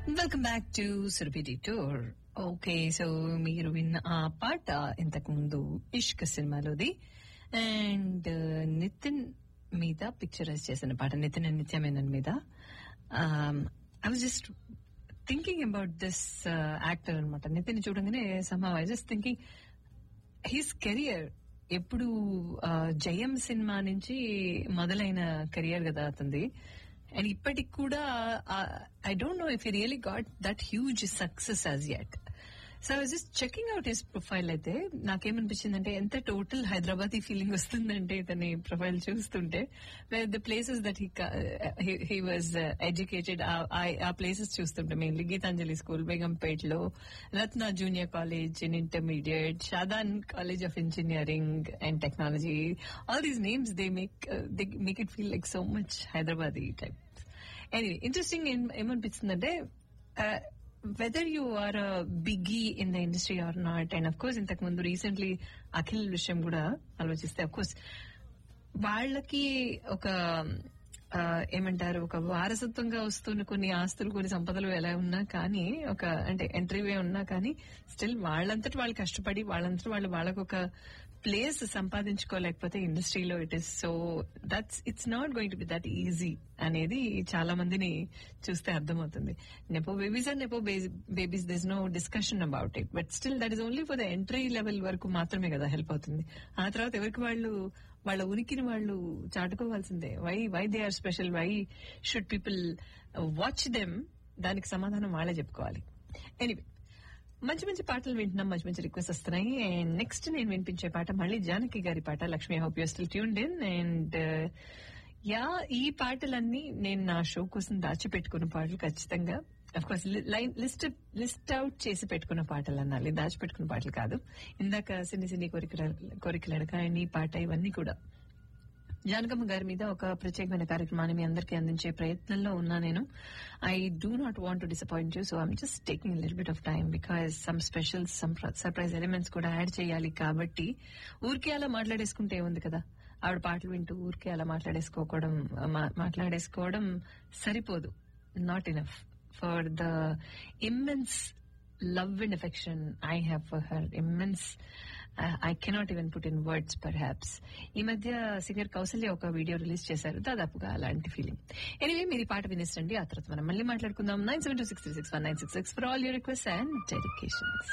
welcome back to Surabhi tour okay so మీరు విన్న ఆ పాట ఇంతకు ముందు ఇష్క్ సినిమాలోది అండ్ నితిన్ మీద పిక్చరైజ్ చేసిన పాట నితిన్ అండ్ నిత్యమేనన్ మీద I was just thinking about this actor అనమాట నితిన్ చూడగానే some I just thinking his career ఎప్పుడు ఆ, జయం సినిమా నుంచి మొదలైన కెరియర్ కదా అతనిది అండ్ ఇప్పటికి కూడా I don't know if you really got that huge success as yet so I just checking out his profile అయితే నాకేమనిపించిందంటే ఎంత టోటల్ హైదరాబాదీ ఫీలింగ్ వస్తుందంటే ఇతని ప్రొఫైల్ చూస్తుంటే the places that he was educated ఆ ప్లేసెస్ చూస్తుంటే మెయిన్లీ గీతాంజలి స్కూల్ బేగంపేటలో Ratna junior college in intermediate Shadan college of engineering and technology all these names they make they make it feel like so much Hyderabadi type anyway interesting ఏమనిపిస్తుందంటే whether you are biggie in the industry or not and of course ఇంతకు ముందు recently Akhil విషయం కూడా ఆలోచిస్తే of course వాళ్ళకి ఒక ఆ, ఏమంటారు ఒక వారసత్వంగా వస్తున్న కొన్ని ఆస్తులు కొన్ని సంపదలు ఎలా ఉన్నా కానీ ఒక అంటే ఎంట్రీవే ఉన్నా కానీ స్టిల్ వాళ్ళంతటి వాళ్ళు కష్టపడి వాళ్ళంతటి వాళ్ళు వాళ్ళకు ఒక ప్లేస్ సంపాదించుకోలేకపోతే ఇండస్ట్రీలో it is so that's it's not going to be that easy అనేది చాలా మందిని చూస్తే అర్థమవుతుంది nepo babies and nepo babies this no discussion about it but still that is only for the entry level వరకు మాత్రమే కదా హెల్ప్ అవుతుంది ఆ తర్వాత ఎవరికి వాళ్ళు వాళ్ళ ఉనికిని వాళ్ళు చాటుకోవాల్సిందే why why they are special why should people watch them దానికి సమాధానం వాళ్ళే చెప్పుకోవాలి ఎనీవే మంచి మంచి పాటలు వింటున్నాం మంచి మంచి రిక్వెస్ట్ వస్తున్నాయి అండ్ నెక్స్ట్ నేను వినిపించే పాట మళ్ళీ జానకి గారి పాట Lakshmi hope you still tuned in and yeah ఈ పాటలన్నీ నేను నా షో కోసం దాచిపెట్టుకున్న పాటలు ఖచ్చితంగా of course line list list out చేసి పెట్టుకున్న పాటలు అనాలి దాచిపెట్టుకున్న పాటలు కాదు ఇందాక సిన్ని సిన్ని కోరికల కోరికలడక అండ్ ఈ పాట ఇవన్నీ కూడా జానకమ్మ గారి మీద ఒక ప్రత్యేకమైన కార్యక్రమాన్ని మీ అందరికీ అందించే ప్రయత్నంలో ఉన్నా నేను I do not want to disappoint you so I'm just taking little bit of time because some special some surprise elements కూడా యాడ్ చేయాలి కాబట్టి ఊరికే అలా మాట్లాడేసుకుంటే ఉంది కదా ఆవిడ పాటలు వింటూ ఊరికే అలా మాట్లాడేసుకోవడం మా- మాట్లాడేసుకోవడం సరిపోదు not enough for the immense love and affection I have for her immense I cannot even put in words perhaps ఈ మధ్య సింగర్ కౌసల్య ఒక వీడియో రిలీజ్ చేశారు దాదాపుగా అలాంటి ఫీలింగ్ ఎనివే మీరు ఈ పాట వినేసండి ఆ తర్వాత మనం మళ్ళీ మాట్లాడుకుందాం nine seven two six three six one nine six six for all your request and dedications